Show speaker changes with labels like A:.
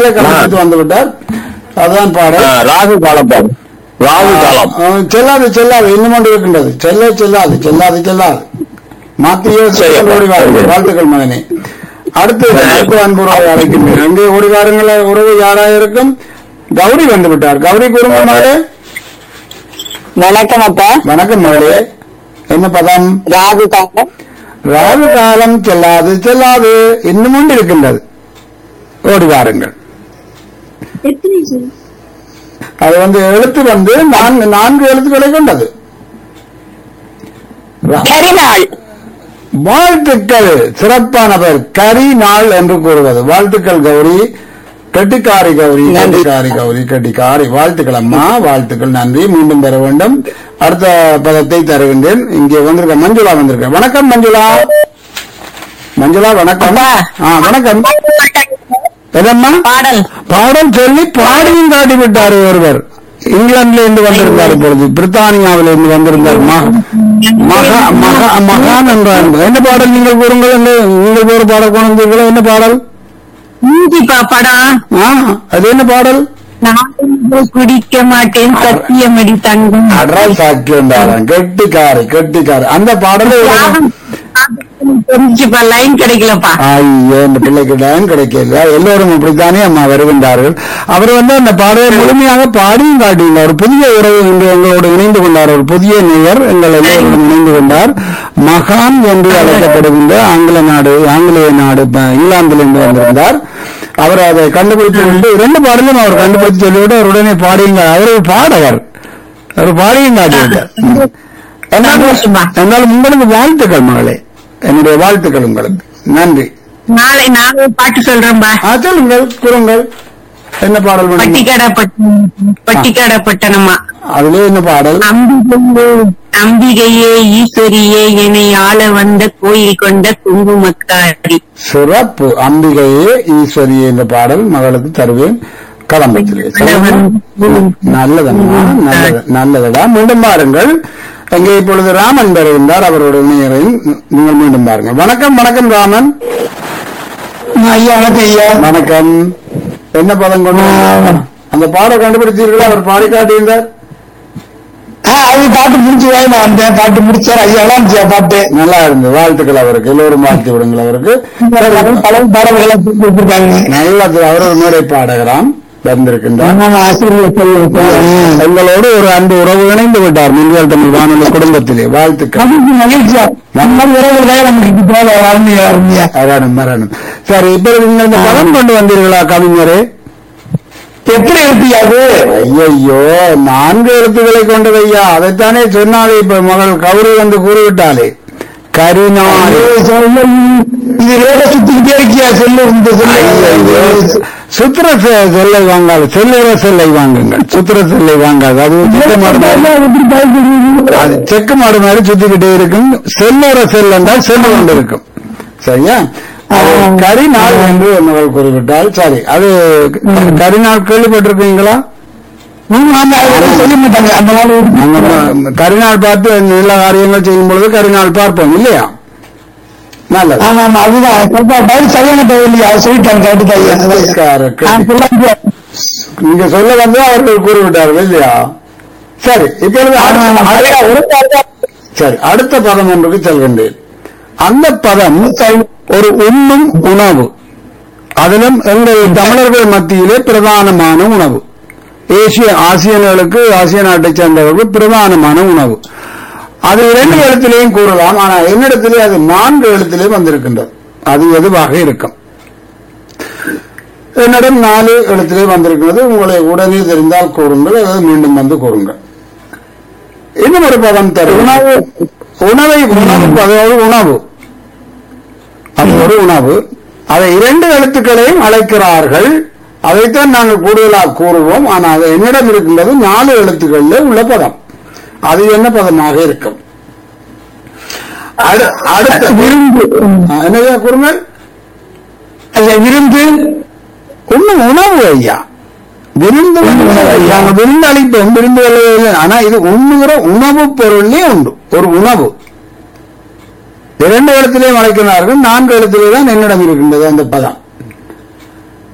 A: பாடலை கண்டுபிடித்து வந்து விட்டார் அதுதான்
B: ஆ,
A: பாடல்
B: ராகு காலம் பாரு ராகு காலம்
A: ஆ, செல்லாது செல்லாது இன்னும் ஒன்று இருக்கின்றது செல்ல செல்லாது செல்லாது செல்லாது மாத்தியோ
B: சரி.
A: ஓடி வாருங்கள் வாழ்த்துக்கள் மகனே அடுத்து அடுத்து அன்புறவை அழைக்கின்றேன் அங்கே ஓடி வாருங்கள் உறவு யாராக இருக்கும் கௌரி வந்து விட்டார் கௌரி கூறுங்க மகளே
C: வணக்கம் அப்பா
A: வணக்கம் மகளே என்ன பதம்
C: ராகு காலம்
A: ராகு காலம் செல்லாது செல்லாது இன்னும் ஒன்று இருக்கின்றது ஓடி வாருங்கள் அது வந்து எழுத்து வந்து நான்கு நான்கு எழுத்துக்களை கொண்டது ரா-
C: கரிநாள்
A: வாழ்த்துக்கள் சிறப்பான பெயர் கரி நாள் என்று கூறுவது வாழ்த்துக்கள் கௌரி கெட்டிக்காரி கௌரி கெட்டிக்காரி கௌரி கெட்டிக்காரி வாழ்த்துக்கள் அம்மா வாழ்த்துக்கள் நன்றி மீண்டும் பெற வேண்டும் அடுத்த பதத்தை தருகின்றேன் இங்கே வந்திருக்க மஞ்சுளா வந்திருக்க வணக்கம் மஞ்சுளா மஞ்சுளா வணக்கம்
C: அப்பா.
A: ஆ வணக்கம் என்னம்மா
C: பாடல்
A: பாடம் சொல்லி பாடியும் காட்டி விட்டார் ஒருவர் இங்கிலாந்துல இருந்து வந்திருந்தார் இப்பொழுது பிரித்தானியாவில இருந்து வந்திருந்தார் மகா மகா மகா மகான் என்றார் என்ன பாடல் நீங்கள் கூறுங்கள் என்ன நீங்கள் ஒரு பாடல் கொண்டு வந்தீர்களோ என்ன பாடல்
C: மூஞ்சிப்பா படம்
A: ஆ அது என்ன பாடல்
C: நான் குடிக்க மாட்டேன் சத்தியமடி தங்கம்
A: அட்ரஸ் சாக்கியம் கெட்டிக்காரு கெட்டிக்காரு அந்த பாடலை
C: தெரிஞ்சுப்பா லைன் கிடைக்கலப்பா
A: ஐயோ இந்த பிள்ளைக்கு டைம் கிடைக்கல எல்லோரும் இப்படித்தானே அம்மா வருகின்றார்கள் அவர் வந்து அந்த பாடலை முழுமையாக பாடியும் காட்டியுள்ளார் ஒரு புதிய உறவு இன்று எங்களோடு இணைந்து கொண்டார் ஒரு புதிய நேயர் எங்கள் எல்லோருடன் இணைந்து கொண்டார் மகான் என்று அழைக்கப்படுகின்ற ஆங்கில நாடு ஆங்கிலேய நாடு ப- இங்கிலாந்திலிருந்து வந்திருந்தார் அவர் அதை கண்டுபிடித்து கொண்டு இரண்டு பாடலும் அவர் கண்டுபிடித்து சொல்லிவிட்டு அவர் உடனே பாடியுங்க அவர் ஒரு பாடகர் அவர் பாடியும் காட்டிவிட்டார்
C: சந்தோஷமா.
A: என்றாலும் உங்களுக்கு வாழ்த்துக்கள் மகளே என்னுடைய வாழ்த்துக்கள் உங்களுக்கு நன்றி
C: நாளை நான் ஒரு பாட்டு சொல்றேன்பா
A: ஆ, சொல்லுங்கள் கூறுங்கள் என்ன பாடல் வேணும்?
C: பட்டிக்காடா பட்டணம் பட்டிக்காடா பட்டணமா
A: அதுல என்ன பாடல்
C: அம்பிகையே அம்பிகையே ஈஸ்வரியே என்னை ஆள வந்த கோயில் கொண்ட குங்குமக்காரி
A: சிறப்பு அம்பிகையே ஈஸ்வரி என்ற பாடல் மகளுக்கு தருவேன் கடம்பத்திலே நல்லதம்மா நல்லது நல்லதடா மீண்டும் பாருங்கள் அங்கே இப்பொழுது ராமன் வருகின்றார் அவரோட நேரை நீங்கள் மீண்டும் பாருங்கள் வணக்கம் வணக்கம் ராமன் ஐயா வணக்கம் ஐயா வணக்கம் என்ன பதம் கொண்டு வந்தீங்க? அந்த பாடம் கண்டுபிடித்தீர்களா அவர் பாடி காட்டியிருந்தார்
D: அது பாட்டு முடிச்சு நான் வந்தேன் பாட்டு முடிச்சார் ஐயா இருந்துச்சு பாட்டு
A: நல்லா இருந்தது வாழ்த்துக்கள் அவருக்கு எல்லோரும் வாழ்த்து விடுங்கள் அவருக்கு
D: பல பாடல்களை கொடுத்துருக்காங்க
A: நல்லது அவர் ஒரு மேடை பாடகராம் வந்திருக்கின்றார்
D: ஆசிரியர்
A: எங்களோடு ஒரு அன்பு உறவு இணைந்து விட்டார் மின்வால் தமிழ் வானொலி குடும்பத்திலே வாழ்த்துக்கள்
D: மகிழ்ச்சியா நம்ம உறவுகளே நமக்கு தேவை அருமையா அருமையா
A: மரணம் மரணம் சரி இப்ப நீங்கள் இந்த பதம் கொண்டு வந்தீர்களா கவிஞரே
D: எப்படி இருப்பியாது
A: ஐயையோ நான்கு எழுத்துக்களை கொண்டது ஐயா அதைத்தானே சொன்னாலே இப்ப மகள் கௌரி வந்து கூறிவிட்டாலே கரிநாள்
D: இது ரோட சுத்திக்கிட்டே இருக்கியா செல்லு இந்த
A: ஐயையோ.
D: செல்லு
A: சுத்திர செ- செல்லை வாங்காது செல்லுற செல்லை வாங்குங்கள் சுத்திர செல்லை வாங்காது அது செக்கு மாடு மாதிரி- அது செக்கு மாடு மாதிரி சுத்திக்கிட்டே இருக்கும் செல்லுற செல் என்றால் செல்லு கொண்டு இருக்கும் சரியா அது கரிநாள் என்று மகள் குறிப்பிட்டால் சரி அது கரிநாள் கேள்விப்பட்டிருக்கீங்களா
D: சொல்ல மாட்டாங்க அந்த மாதிரி
A: நாங்க கரிநாள் பார்த்து நல்ல காரியங்கள் செய்யும் பொழுது கரிநாள் பார்ப்போம் இல்லையா நல்லது
D: ஆமா ஆமா அதுதான் சொல்றா, பதில் சரியான பதில் இல்லையா அதை சொல்லிட்டாங்க கரெக்டு ஐயா
A: நமஸ்காரம்.
D: நான் சொல்ல முடியாது.
A: நீங்க சொல்ல வந்து அவர்கள் கூறிவிட்டார்கள் இல்லையா சரி இப்பொழுது அடுத்த-
D: அதுதான் ஒரு பாட்டு
A: சரி அடுத்த பதம் ஒன்றுக்கு செல்கின்றேன் அந்த பதம் ஒரு உண்ணும் உணவு அதிலும் எங்கள் தமிழர்கள் மத்தியிலே பிரதானமான உணவு ஏசிய ஆசியர்களுக்கு ஆசிய நாட்டைச் சேர்ந்தவர்களுக்கு பிரதானமான உணவு அது இரண்டு எழுத்திலேயும் கூறலாம் ஆனால் என்னிடத்திலே அது நான்கு எழுத்திலே வந்திருக்கின்றது அது எதுவாக இருக்கும் என்னிடம் நாலு எழுத்திலே வந்திருக்கிறது உங்களை உடனே தெரிந்தால் கூறுங்கள் அதை மீண்டும் வந்து கூறுங்கள் இன்னும் ஒரு பதம் தரும் உணவு உணவை உணவு அதாவது உணவு அது ஒரு உணவு அதை இரண்டு எழுத்துக்களையும் அழைக்கிறார்கள் அதைத்தான் நாங்கள் கூடுதலாக கூறுவோம் ஆனால் அது என்னிடம் இருக்கின்றது நாலு எழுத்துக்களில் உள்ள பதம் அது என்ன பதமாக இருக்கும் அடு- அடுத்த விருந்து என்னையா கூறுங்கள்
D: ஐயா விருந்து
A: ஒண்ணும் உணவு ஐயா விருந்து வந்து நாங்க விருந்து அளிப்போம் விருந்து இல்லை ஆனா இது உண்ணுகிற உணவு பொருளே உண்டு ஒரு உணவு இரண்டு இடத்திலேயும் அழைக்கிறார்கள் நான்கு இடத்திலே தான் என்னிடம் இருக்கின்றது அந்த பதம்